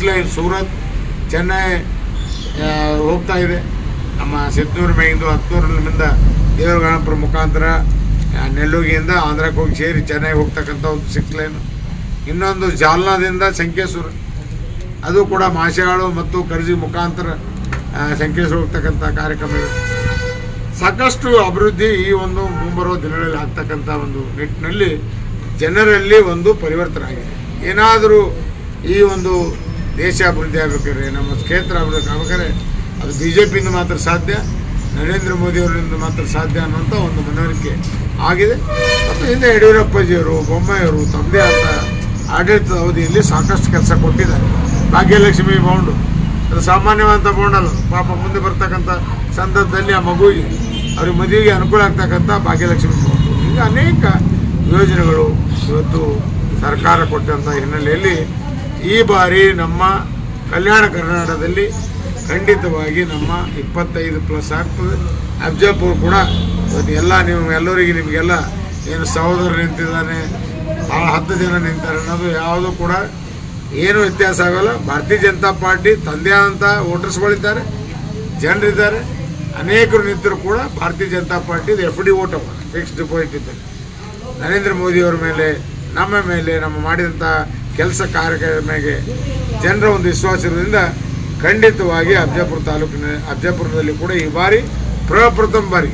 six line Surat Chennai ಆ, ಹೋಗ್ತಾ ಇದೆ ನಮ್ಮ ಸಿದ್ನೂರು ಮೇಗಿಂದು ಹತ್ತೂರಿನಿಂದ ದೇವರಗಣಪುರ ಮುಖಾಂತರ ಆ, ನೆಲ್ಲೂಗಿಯಿಂದ ಆಂಧ್ರಕ್ಕೆ ಹೋಗಿ ಸೇರಿ ಚೆನ್ನೈಗೆ ಹೋಗ್ತಕ್ಕಂಥ ಒಂದು ಸಿಕ್ಸ್ ಲೈನ್ ಇನ್ನೊಂದು ಜಾಲ್ನಾದಿಂದ ಸಂಕೇಶ್ವರ ಅದು ಕೂಡ ಮಾಶೆಗಳು ಮತ್ತು ಕರ್ಜಿ ಮುಖಾಂತರ ಆ, ಸಂಕೇಶ್ವರ ಹೋಗ್ತಕ್ಕಂಥ ಕಾರ್ಯಕ್ರಮ ಇದೆ ಸಾಕಷ್ಟು ಅಭಿವೃದ್ಧಿ ಈ ಒಂದು ಮುಂಬರುವ ದಿನಗಳಲ್ಲಿ ಆಗ್ತಕ್ಕಂಥ ಒಂದು ನಿಟ್ಟಿನಲ್ಲಿ ಜನರಲ್ಲಿ ಒಂದು ಪರಿವರ್ತನೆ ಆಗಿದೆ ಏನಾದರೂ ಈ ಒಂದು ದೇಶ ಅಭಿವೃದ್ಧಿ ಆಗಬೇಕಾದ್ರೆ ನಮ್ಮ ಕ್ಷೇತ್ರ ಅಭಿವೃದ್ಧಿ ಆಗಬೇಕಾದ್ರೆ ಅದು ಬಿ ಜೆ ಪಿಯಿಂದ ಮಾತ್ರ ಸಾಧ್ಯ ನರೇಂದ್ರ ಮೋದಿ ಅವರಿಂದ ಮಾತ್ರ ಸಾಧ್ಯ ಅನ್ನುವಂಥ ಒಂದು ಮನವರಿಕೆ ಆಗಿದೆ ಮತ್ತು ಹಿಂದೆ ಯಡಿಯೂರಪ್ಪಜಿಯವರು ಬೊಮ್ಮಾಯಿಯವರು ತಮ್ಮದೇ ಆದ ಆಡಳಿತದ ಅವಧಿಯಲ್ಲಿ ಸಾಕಷ್ಟು ಕೆಲಸ ಕೊಟ್ಟಿದ್ದಾರೆ ಭಾಗ್ಯಲಕ್ಷ್ಮಿ ಬೌಂಡು ಅದು ಸಾಮಾನ್ಯವಾದಂಥ ಬೌಂಡ್ ಅಲ್ಲ ಪಾಪ ಮುಂದೆ ಬರ್ತಕ್ಕಂಥ ಸಂದರ್ಭದಲ್ಲಿ ಆ ಮಗುವಿಗೆ ಅವ್ರಿಗೆ ಮದುವೆಗೆ ಅನುಕೂಲ ಆಗ್ತಕ್ಕಂಥ ಭಾಗ್ಯಲಕ್ಷ್ಮಿ ಬೌಂಡು ಈಗ ಅನೇಕ ಯೋಜನೆಗಳು ಇವತ್ತು ಸರ್ಕಾರ ಕೊಟ್ಟಂಥ ಹಿನ್ನೆಲೆಯಲ್ಲಿ ಈ ಬಾರಿ ನಮ್ಮ ಕಲ್ಯಾಣ ಕರ್ನಾಟಕದಲ್ಲಿ ಖಂಡಿತವಾಗಿ ನಮ್ಮ ಇಪ್ಪತ್ತೈದು ಪ್ಲಸ್ ಆಗ್ತದೆ ಅಫ್ಜಲ್ಪುರ್ ಕೂಡ ಇವತ್ತು ಎಲ್ಲ ನೀವು ಎಲ್ಲರಿಗೆ ನಿಮಗೆಲ್ಲ ಏನು ಸಹೋದರ ನಿಂತಿದ್ದಾನೆ ಭಾಳ ಹತ್ತು ಜನ ನಿಂತಾರೆ ಅನ್ನೋದು ಯಾವುದು ಕೂಡ ಏನು ವ್ಯತ್ಯಾಸ ಆಗೋಲ್ಲ ಭಾರತೀಯ ಜನತಾ ಪಾರ್ಟಿ ತಂದೆ ಆದಂಥ ವೋಟರ್ಸ್ಗಳಿದ್ದಾರೆ ಜನರಿದ್ದಾರೆ ಅನೇಕರು ನಿಂತರೂ ಕೂಡ Bharatiya Janata party F D ಓಟ್ ಫಿಕ್ಸ್ಡ್ ಡಿಪಾಸಿಟ್ ಇದ್ದಾರೆ ನರೇಂದ್ರ ಮೋದಿಯವರ ಮೇಲೆ ನಮ್ಮ ಮೇಲೆ ನಮ್ಮ ಮಾಡಿದಂಥ ಕೆಲಸ ಕಾರ್ಯಕ್ರಮಕ್ಕೆ ಜನರ ಒಂದು ವಿಶ್ವಾಸ ಇರೋದ್ರಿಂದ ಖಂಡಿತವಾಗಿ ಅಫಜಾಪುರ ತಾಲೂಕಿನ ಅಫಜಾಪುರದಲ್ಲಿ ಕೂಡ ಈ ಬಾರಿ ಪ್ರಪ್ರಥಮ ಬಾರಿಗೆ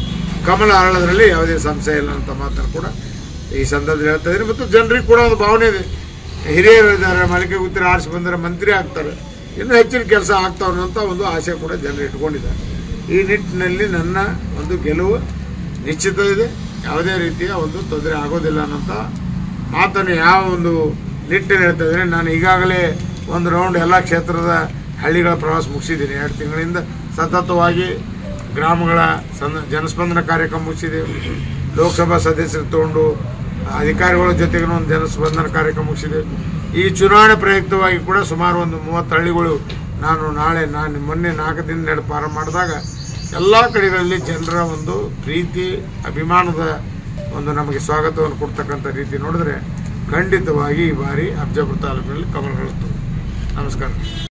ಕಮಲ ಅರಳದ್ರಲ್ಲಿ ಯಾವುದೇ ಸಂಶಯ ಇಲ್ಲ ಅಂತ ಮಾತನ್ನು ಕೂಡ ಈ ಸಂದರ್ಭದಲ್ಲಿ ಹೇಳ್ತಾ ಇದ್ದೀನಿ ಮತ್ತು ಜನರಿಗೆ ಕೂಡ ಒಂದು ಭಾವನೆ ಇದೆ ಹಿರಿಯರು ಇದ್ದಾರೆ ಮಲಿಕೆ ಗುತ್ತಿರ ಆರಿಸಿ ಬಂದರೆ ಮಂತ್ರಿ ಆಗ್ತಾರೆ ಇನ್ನೂ ಹೆಚ್ಚಿನ ಕೆಲಸ ಆಗ್ತಾವೆ ಅನ್ನೋಂಥ ಒಂದು ಆಸೆ ಕೂಡ ಜನರು ಇಟ್ಕೊಂಡಿದ್ದಾರೆ ಈ ನಿಟ್ಟಿನಲ್ಲಿ ನನ್ನ ಒಂದು ಗೆಲುವು ನಿಶ್ಚಿತ ಇದೆ ಯಾವುದೇ ರೀತಿಯ ಒಂದು ತೊಂದರೆ ಆಗೋದಿಲ್ಲ ಅನ್ನೋಂಥ ಮಾತನ್ನು ಯಾವ ಒಂದು ನಿಟ್ಟಿನ ಹೇಳ್ತಾ ಇದ್ದೀನಿ ನಾನು ಈಗಾಗಲೇ ಒಂದು ರೌಂಡ್ ಎಲ್ಲ ಕ್ಷೇತ್ರದ ಹಳ್ಳಿಗಳ ಪ್ರವಾಸ ಮುಗಿಸಿದ್ದೀನಿ ಎರಡು ತಿಂಗಳಿಂದ ಸತತವಾಗಿ ಗ್ರಾಮಗಳ ಸಂದ ಜನಸ್ಪಂದನ ಕಾರ್ಯಕ್ರಮ ಮುಗಿಸಿದ್ದೇವೆ ಲೋಕಸಭಾ ಸದಸ್ಯರು ತಗೊಂಡು ಅಧಿಕಾರಿಗಳ ಜೊತೆಗೂ ಒಂದು ಜನಸ್ಪಂದನ ಕಾರ್ಯಕ್ರಮ ಮುಗಿಸಿದೆ ಈ ಚುನಾವಣೆ ಪ್ರಯುಕ್ತವಾಗಿ ಕೂಡ ಸುಮಾರು ಒಂದು ಮೂವತ್ತು ಹಳ್ಳಿಗಳು ನಾನು ನಾಳೆ ನಾನು ಮೊನ್ನೆ ನಾಲ್ಕು ದಿನ ನಡೆ ಪ್ರಾರಂಭ ಮಾಡಿದಾಗ ಎಲ್ಲ ಕಡೆಗಳಲ್ಲಿ ಜನರ ಒಂದು ಪ್ರೀತಿ ಅಭಿಮಾನದ ಒಂದು ನಮಗೆ ಸ್ವಾಗತವನ್ನು ಕೊಡ್ತಕ್ಕಂಥ ರೀತಿ ನೋಡಿದ್ರೆ ಖಂಡಿತವಾಗಿ ಈ ಬಾರಿ ಅಫಜಾಪುರ ತಾಲೂಕಿನಲ್ಲಿ ಕಮಲ ನಮಸ್ಕಾರ